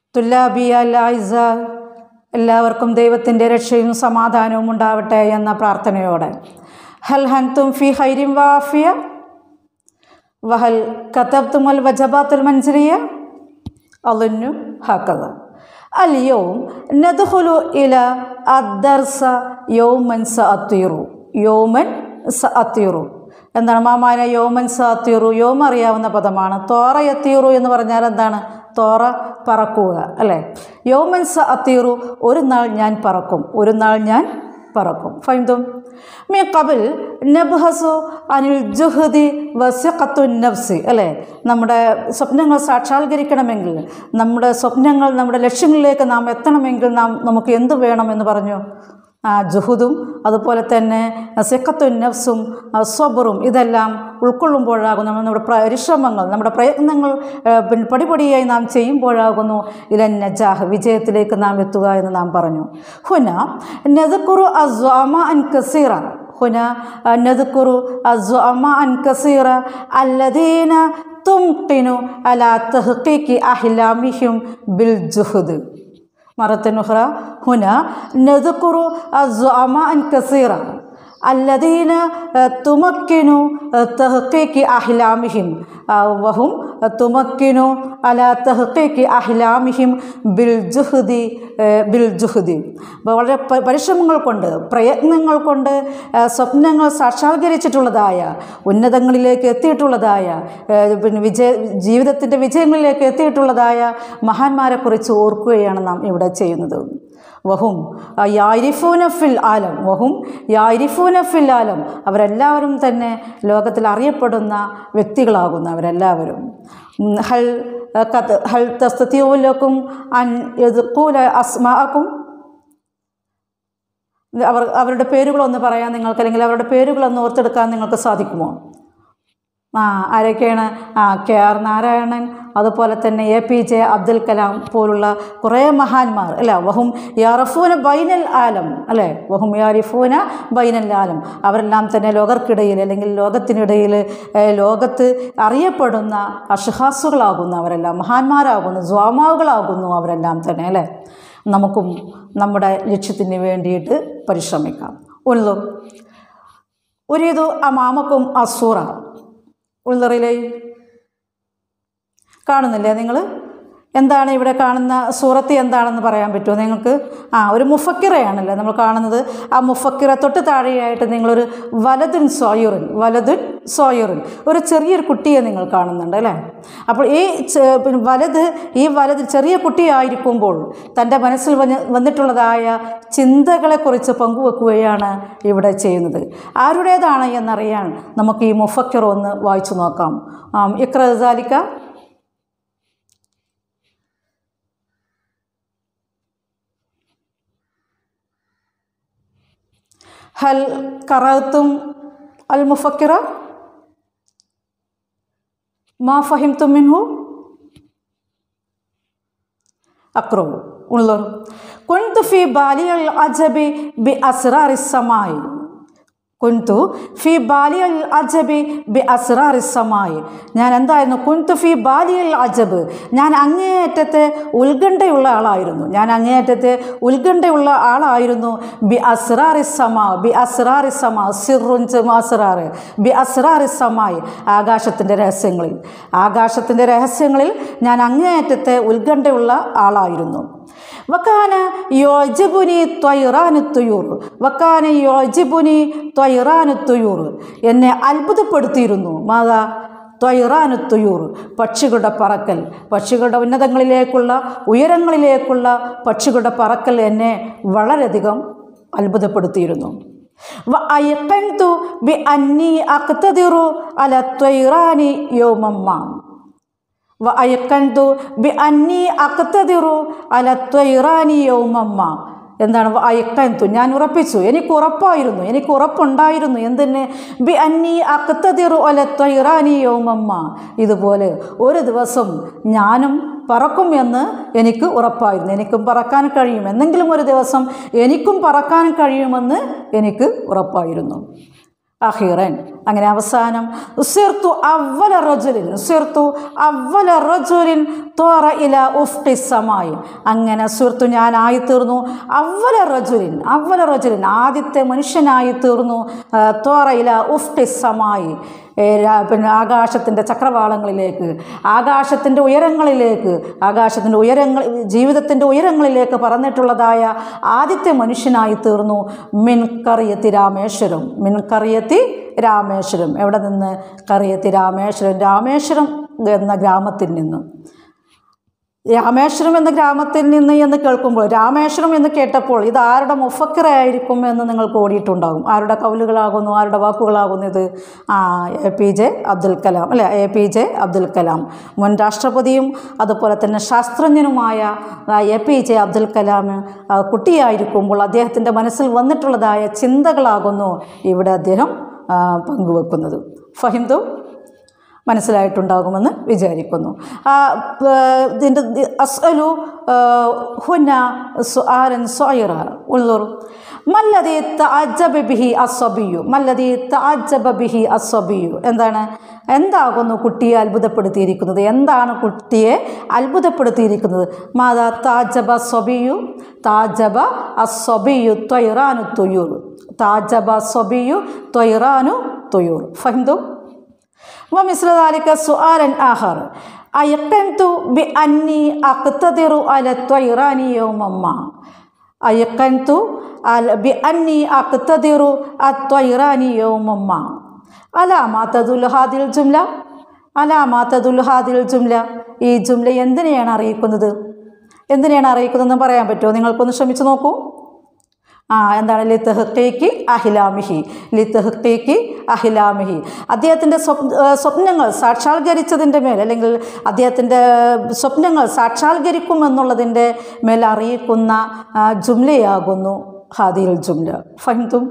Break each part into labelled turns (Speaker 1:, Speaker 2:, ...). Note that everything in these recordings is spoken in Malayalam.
Speaker 1: തുല്ലാബി അല്ലായിസ എല്ലാവർക്കും ദൈവത്തിൻ്റെ രക്ഷയും സമാധാനവും ഉണ്ടാവട്ടെ എന്ന പ്രാർത്ഥനയോടെ ഹൽ ഹൻതും ഫി ഹൈരിം വാഫിയ വഹൽ കത്തബ്തുമൽ വജബാത്തുൽ മൻസരിയ അലുന്നു ഹക്കത اليوم ندخل إلى الدرس يوما سأطير يوما سأطير എന്താണ് മാമാന യോമൻ സാത്തീറു യോമ അറിയാവുന്ന പദമാണ് തോറ എത്തീറു എന്ന് പറഞ്ഞാൽ എന്താണ് തോറ പറക്കുക അല്ലേ യോമൻ സ അത്തീറു ഒരു നാൾ ഞാൻ പറക്കും ഒരു നാൾ ഞാൻ പറക്കും ഫൈന്തും മീ കബിൽ നബ്ഹസു അനിൽ ജുഹദി വസിഖത്തു നഫ്സി അല്ലേ നമ്മുടെ സ്വപ്നങ്ങൾ സാക്ഷാത്കരിക്കണമെങ്കിൽ നമ്മുടെ സ്വപ്നങ്ങൾ നമ്മുടെ ലക്ഷ്യങ്ങളിലേക്ക് നാം എത്തണമെങ്കിൽ നാം നമുക്ക് എന്ത് വേണമെന്ന് പറഞ്ഞു ആ ജുഹുദും അതുപോലെ തന്നെ സിഖത്തുൻ നഫ്സും സ്വബറും ഇതെല്ലാം ഉൾക്കൊള്ളുമ്പോഴാകുന്നു നമ്മുടെ പരിശ്രമങ്ങൾ നമ്മുടെ പ്രയത്നങ്ങൾ ഏഹ്, പിന്നെ പടിപടിയായി നാം ചെയ്യുമ്പോഴാകുന്നു ഇലൻ നജാഹ് വിജയത്തിലേക്ക് നാം എത്തുക എന്ന് നാം പറഞ്ഞു ഹുന നെതുക്കുറു അസ്വാമ അൻ കസീറ ഹുന നെതുക്കുറു അസ്വാമ അൻ കസീറ അല്ലദീന തുംഖിനു അലാ തഹ്ഖീഖി അഹ്ലാമിഹിം ബിൽ ജുഹുദ് مرة أخرى هنا نذكر الزعماء كثيرا الذين تمكنوا تحقيق أحلامهم وهم تمكنوا على تحقيق أحلامهم بالجهد ബിൽജുഹുദി അപ്പോൾ വളരെ പ- പരിശ്രമങ്ങൾ കൊണ്ട് പ്രയത്നങ്ങൾ കൊണ്ട് ആ, സ്വപ്നങ്ങൾ സാക്ഷാത്കരിച്ചിട്ടുള്ളതായ ഉന്നതങ്ങളിലേക്ക് എത്തിയിട്ടുള്ളതായ ആ, പിന്നെ വിജയ ജീവിതത്തിൻ്റെ വിജയങ്ങളിലേക്ക് എത്തിയിട്ടുള്ളതായ മഹാന്മാരെക്കുറിച്ച് ഓർക്കുകയാണ് നാം ഇവിടെ ചെയ്യുന്നത് വഹും യാരിഫൂന ഫിൽ ആലം വഹും യാരിഫൂന ഫിൽ ആലം അവരെല്ലാവരും തന്നെ ലോകത്തിൽ അറിയപ്പെടുന്ന വ്യക്തികളാകുന്നു അവരെല്ലാവരും ഉം, ഹൽ കത്ത് ഹൽ തസ്തീവുലക്കും അൻ യദ്ഖൂല അസ്മാഅക്കും അവർ അവരുടെ പേരുകളൊന്ന് പറയാൻ നിങ്ങൾക്ക് അല്ലെങ്കിൽ അവരുടെ പേരുകളൊന്ന് ഓർത്തെടുക്കാൻ നിങ്ങൾക്ക് സാധിക്കുമോ ആ ആരൊക്കെയാണ് ആ കെ ആർ നാരായണൻ അതുപോലെ തന്നെ A P J Abdul Kalam പോലുള്ള കുറേ മഹാന്മാർ അല്ല വഹും യാറഫൂന ബൈനൽ ആലം അല്ലേ വഹും യാരിഫൂന ബൈനൽ ആലം അവരെല്ലാം തന്നെ ലോകർക്കിടയിൽ അല്ലെങ്കിൽ ലോകത്തിനിടയിൽ ഏഹ്, ലോകത്ത് അറിയപ്പെടുന്ന അഷഹാസുകളാകുന്നു അവരെല്ലാം മഹാന്മാരാകുന്നു സ്വാമാവുകളാകുന്നു അവരെല്ലാം തന്നെ അല്ലേ നമുക്കും നമ്മുടെ ലക്ഷ്യത്തിന് വേണ്ടിയിട്ട് പരിശ്രമിക്കാം ഉള്ളു ഒരിതു അമാമക്കും അസൂറ ഉള്ളറിലെ കാണുന്നില്ലേ നിങ്ങൾ എന്താണ് ഇവിടെ കാണുന്ന സൂറത്ത് എന്താണെന്ന് പറയാൻ പറ്റുമോ നിങ്ങൾക്ക് ആ ഒരു മുഫക്കിറയാണല്ലോ നമ്മൾ കാണുന്നത് ആ മുഫക്കിറ തൊട്ട് താഴെയായിട്ട് നിങ്ങളൊരു വലതുൻ സോയുറിൻ വലതുൻ സോയുറിൻ ഒരു ചെറിയൊരു കുട്ടിയെ നിങ്ങൾ കാണുന്നുണ്ട് അല്ലേ അപ്പോൾ ഈ ചെ- പിന്നെ വലത് ഈ വലത് ചെറിയ കുട്ടിയായിരിക്കുമ്പോൾ തൻ്റെ മനസ്സിൽ വന്ന് വന്നിട്ടുള്ളതായ ചിന്തകളെക്കുറിച്ച് പങ്കുവെക്കുകയാണ് ഇവിടെ ചെയ്യുന്നത് ആരുടേതാണ് എന്നറിയാൻ നമുക്ക് ഈ മുഫക്കിർ ഒന്ന് വായിച്ചു നോക്കാം ആം, ഇക്ര സാലിക്ക ഹൽ കറത്തും അൽ മുഫക്കിറ മാ ഫഹിംതും മിൻഹു അക്രോ ഉള്ളൂർ കുന്തു ഫി ബാലിയൽ അജബി ബി അസ്റാർ സമായി കുന്തു ഫി ബാലിയൽ അജബി ബി അസ്റാർ സമായി ഞാൻ എന്തായിരുന്നു കുന്തു ഫി ബാലിയൽ അജബ് ഞാൻ അങ്ങേയറ്റത്തെ ഉത്കണ്ഠയുള്ള ആളായിരുന്നു ഞാൻ അങ്ങേയറ്റത്തെ ഉത്കണ്ഠയുള്ള ആളായിരുന്നു ബി അസ്റാറി സമാ ബി അസ്റാറി സമാ സിറുൻ അസ്റാറ് ബി അസ്റാറി സമായി ആകാശത്തിൻ്റെ രഹസ്യങ്ങളിൽ ആകാശത്തിൻ്റെ രഹസ്യങ്ങളിൽ ഞാൻ അങ്ങേയറ്റത്തെ ഉത്കണ്ഠയുള്ള ആളായിരുന്നു വക്കാന യോജിബുനി ത്വൈറാനു തുയൂർ വക്കാന യോജിബുനി ത്വൈറാനു തുയൂർ എന്നെ അത്ഭുതപ്പെടുത്തിയിരുന്നു മാതാ ത്വൈറാനു തുയൂർ പക്ഷികളുടെ പറക്കൽ പക്ഷികളുടെ ഉന്നതങ്ങളിലേക്കുള്ള ഉയരങ്ങളിലേക്കുള്ള പക്ഷികളുടെ പറക്കൽ എന്നെ വളരെയധികം അത്ഭുതപ്പെടുത്തിയിരുന്നു وأيقنت بأني أقتدر على الطيران يوما ما وأيقنت بأني أقتدر على الطيران يوما ما എന്താണ് അയക്കന്തു ഞാൻ ഉറപ്പിച്ചു എനിക്ക് ഉറപ്പായിരുന്നു എനിക്ക് ഉറപ്പുണ്ടായിരുന്നു എന്തിന് ബി അന്നി അക്തതിറു ഒലത്തൊയിറാനി യോമമ്മ ഇതുപോലെ ഒരു ദിവസം ഞാനും പറക്കും എന്ന് എനിക്ക് ഉറപ്പായിരുന്നു എനിക്കും പറക്കാൻ കഴിയും എന്തെങ്കിലും ഒരു ദിവസം എനിക്കും പറക്കാൻ കഴിയുമെന്ന് എനിക്ക് ഉറപ്പായിരുന്നു അഹീറൻ അങ്ങനെ അവസാനം ഉസിർത്തു അവല റജുലിൻ ഉസിർത്തു അവല റജുലിൻ തോറ ഇല ഉഫ്റ്റിസമായി അങ്ങനെ സുഹൃത്തു ഞാനായി തീർന്നു അവല റജുലിൻ അവല റജുലിൻ ആദ്യത്തെ മനുഷ്യനായി തീർന്നു ആ, തോറ ഇല ഉഫ്റ്റിസമായി ഏ, രാ- പിന്നെ ആകാശത്തിൻ്റെ ചക്രവാളങ്ങളിലേക്ക് ആകാശത്തിൻ്റെ ഉയരങ്ങളിലേക്ക് ആകാശത്തിൻ്റെ ഉയരങ്ങൾ ജീവിതത്തിൻ്റെ ഉയരങ്ങളിലേക്ക് പറന്നിട്ടുള്ളതായ ആദ്യത്തെ മനുഷ്യനായി തീർന്നു മിൻ കറിയത്തി രാമേശ്വരം മിൻ കറിയത്തി രാമേശ്വരം എവിടെ നിന്ന് കറിയത്തി രാമേശ്വരം രാമേശ്വരം എന്ന ഗ്രാമത്തിൽ നിന്ന് രാമേശ്വരം എന്ന ഗ്രാമത്തിൽ നിന്ന് എന്ന് കേൾക്കുമ്പോൾ രാമേശ്വരം എന്ന് കേട്ടപ്പോൾ ഇത് ആരുടെ മുഫക്കറായിരിക്കും എന്ന് നിങ്ങൾക്ക് ഓടിയിട്ടുണ്ടാകും ആരുടെ കൗലുകളാകുന്നു ആരുടെ വാക്കുകളാകുന്നു ഇത് ആ A P J Abdul Kalam അല്ലെ A P J Abdul Kalam മുൻ രാഷ്ട്രപതിയും അതുപോലെ തന്നെ ശാസ്ത്രജ്ഞനുമായ ആ, A P J Abdul Kalam ആ, കുട്ടിയായിരിക്കുമ്പോൾ അദ്ദേഹത്തിൻ്റെ മനസ്സിൽ വന്നിട്ടുള്ളതായ ചിന്തകളാകുന്നു ഇവിടെ അദ്ദേഹം ആ, പങ്കുവെക്കുന്നത് ഫഹിന്ദു മനസ്സിലായിട്ടുണ്ടാകുമെന്ന് വിചാരിക്കുന്നു ആ, ആ, ഇതിൻ്റെ അസ്അലു ആ, ഹുന സുആലൻ സൊയറ ഉള്ളൂർ മല്ലതി തഅജ്ജബ ബിഹി അസ്വബിയു മല്ലതി തഅജ്ജബ ബിഹി അസ്വബിയു എന്താണ് എന്താകുന്നു കുട്ടിയെ അത്ഭുതപ്പെടുത്തിയിരിക്കുന്നത് എന്താണ് കുട്ടിയെ അത്ഭുതപ്പെടുത്തിയിരിക്കുന്നത് മാതാ താജബ സ്വബിയു താജബ അസ്വബിയു ത്വൈറാനു തുയൂർ താജബ സ്വബിയു ത്വൈറാനു തുയൂർ ഫഹിന്ദു ومثل ذلك سؤال آخر أيقنت بأني أقتدر على الطيران يوما ما أيقنت على- بأني أقتدر على الطيران يوما ما على ما تدل هذه الجملة على ما تدل هذه الجملة ഈ ജുംല എന്തിനെയാണ് അറിയിക്കുന്നത് എന്തിനെയാണ് അറിയിക്കുന്നതെന്ന് പറയാൻ പറ്റുമോ നിങ്ങൾക്കൊന്ന് ശ്രമിച്ചു നോക്കൂ ആ എന്താണ് ലിത്തഹ്ക്കേക്ക് അഹിലാമിഹി ലിത്തഹ്ക്കേക്ക് അഹിലാമിഹി അദ്ദേഹത്തിൻ്റെ സ്വപ് ഏ, സ്വപ്നങ്ങൾ സാക്ഷാത്കരിച്ചതിൻ്റെ മേൽ അല്ലെങ്കിൽ അദ്ദേഹത്തിൻ്റെ സ്വപ്നങ്ങൾ സാക്ഷാത്കരിക്കും എന്നുള്ളതിൻ്റെ മേൽ അറിയിക്കുന്ന ആ, ജുംലയാകുന്നു ഹാദിൽ ജുംല ഫഹിന്തും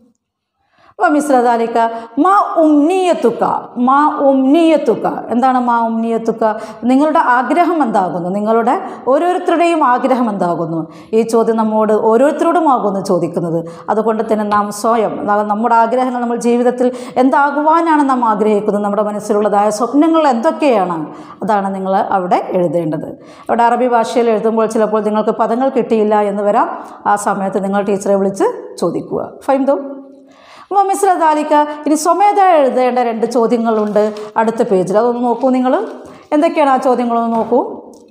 Speaker 1: വമിസ്ലദാലിക്ക മാ ഉംനിയത്തുക്ക മാ ഉംനിയത്തുക്ക എന്താണ് മാ ഉംനിയത്തുക്ക നിങ്ങളുടെ ആഗ്രഹം എന്താകുന്നു നിങ്ങളുടെ ഓരോരുത്തരുടെയും ആഗ്രഹം എന്താകുന്നു ഈ ചോദ്യം നമ്മോട് ഓരോരുത്തരോടുമാകുന്നു ചോദിക്കുന്നത് അതുകൊണ്ട് തന്നെ നാം സ്വയം ന- നമ്മുടെ ആഗ്രഹങ്ങൾ നമ്മൾ ജീവിതത്തിൽ എന്താകുവാനാണ് നാം ആഗ്രഹിക്കുന്നത് നമ്മുടെ മനസ്സിലുള്ളതായ സ്വപ്നങ്ങൾ എന്തൊക്കെയാണ് അതാണ് നിങ്ങൾ അവിടെ എഴുതേണ്ടത് അവിടെ അറബി ഭാഷയിൽ എഴുതുമ്പോൾ ചിലപ്പോൾ നിങ്ങൾക്ക് പദങ്ങൾ കിട്ടിയില്ല എന്ന് വരാം ആ സമയത്ത് നിങ്ങൾ ടീച്ചറെ വിളിച്ച് ചോദിക്കുക ഫൈൻതോ മിസ്ര ദാലിക്ക ഇനി സ്വമേധ എഴുതേണ്ട രണ്ട് ചോദ്യങ്ങളുണ്ട് അടുത്ത പേജിൽ അതൊന്ന് നോക്കൂ നിങ്ങൾ എന്തൊക്കെയാണ് ആ ചോദ്യങ്ങളൊന്ന് നോക്കൂ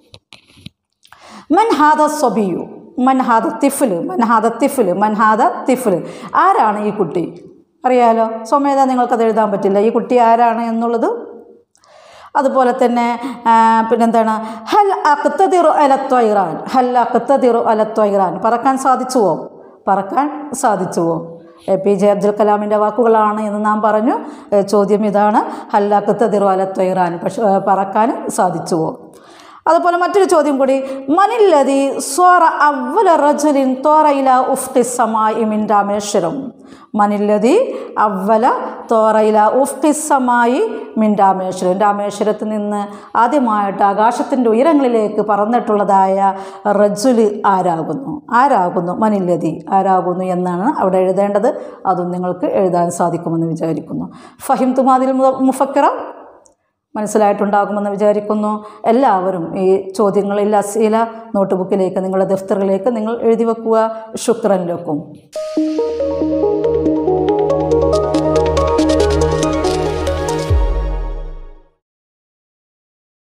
Speaker 1: മൻഹാദ സ്വബിയു മൻഹാദ തിഫില് മൻഹാദ തിഫില് മൻഹാദ തിഫില് ആരാണ് ഈ കുട്ടി അറിയാലോ സ്വമേധ നിങ്ങൾക്കത് എഴുതാൻ പറ്റില്ല ഈ കുട്ടി ആരാണ് എന്നുള്ളത് അതുപോലെ തന്നെ ആ, പിന്നെന്താണ് ഹൽ അക്തതിറു അലത്വൈറാൻ ഹൽ അക്തതിറു അലത്വൈറാൻ പറക്കാൻ സാധിച്ചുവോ പറക്കാൻ സാധിച്ചുവോ എ പി ജെ അബ്ദുൽ കലാമിൻ്റെ വാക്കുകളാണ് എന്ന് നാം പറഞ്ഞു ഏ, ചോദ്യം ഇതാണ് ഹൽ അക്തതിറു അലത്വൈറാൻ പക്ഷെ ഏ, പറക്കാൻ സാധിച്ചുവോ അതുപോലെ മറ്റൊരു ചോദ്യം കൂടി മനില്ലതി സ്വറ അവല റജുലിൻ തോറയില ഉഫ്തി സമായി മിൻ രാമേശ്വരം മനില്ലതി അവല തോറയില ഉഫ്തി സമായി മിൻ രാമേശ്വരം രാമേശ്വരത്ത് നിന്ന് ആദ്യമായിട്ട് ആകാശത്തിൻ്റെ ഉയരങ്ങളിലേക്ക് പറന്നിട്ടുള്ളതായ റജുല് ആരാകുന്നു ആരാകുന്നു മനില്ലതി ആരാകുന്നു എന്നാണ് അവിടെ എഴുതേണ്ടത് അതും നിങ്ങൾക്ക് എഴുതാൻ സാധിക്കുമെന്ന് വിചാരിക്കുന്നു ഫഹിം തുമാതിൽ മുഫക്കറ മനസ്സിലായിട്ടുണ്ടാകുമെന്ന് വിചാരിക്കുന്നു എല്ലാവരും ഈ ചോദ്യങ്ങളിൽ അസീല നോട്ട് ബുക്കിലേക്ക് നിങ്ങളുടെ ദഫ്തറിലേക്ക് നിങ്ങൾ എഴുതി വെക്കുക ശുക്രനിലേക്കും